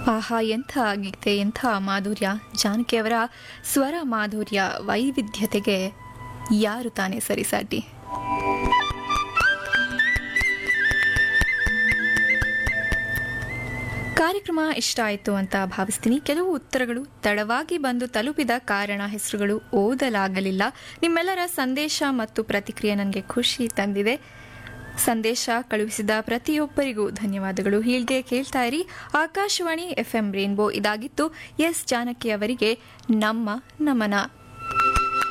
ಆಹಾ ಎಂಥ ಗೀತೆ ಎಂಥ ಮಾಧುರ್ಯ ಜಾನಕಿಯವರ ಸ್ವರ ಮಾಧುರ್ಯ ವೈವಿಧ್ಯತೆಗೆ ಯಾರು ತಾನೇ ಸರಿಸಾಟಿ ಕಾರ್ಯಕ್ರಮ ಇಷ್ಟ ಆಯಿತು ಅಂತ ಭಾವಿಸ್ತೀನಿ ಕೆಲವು ಉತ್ತರಗಳು ತಡವಾಗಿ ಬಂದು ತಲುಪಿದ ಕಾರಣ ಹೆಸರುಗಳು ಓದಲಾಗಲಿಲ್ಲ ನಿಮ್ಮೆಲ್ಲರ ಸಂದೇಶ ಮತ್ತು ಪ್ರತಿಕ್ರಿಯೆ ನನಗೆ ಖುಷಿ ತಂದಿದೆ ಸಂದೇಶ ಕಳುಹಿಸಿದ ಪ್ರತಿಯೊಬ್ಬರಿಗೂ ಧನ್ಯವಾದಗಳು ಹೀಗೆ ಕೇಳ್ತಾ ಇರಿ ಆಕಾಶವಾಣಿ ಎಫ್ ಎಂ ರೇನ್ಬೋ ಇದಾಗಿತ್ತು ಎಸ್ ಜಾನಕಿ ಅವರಿಗೆ ನಮ್ಮ ನಮನ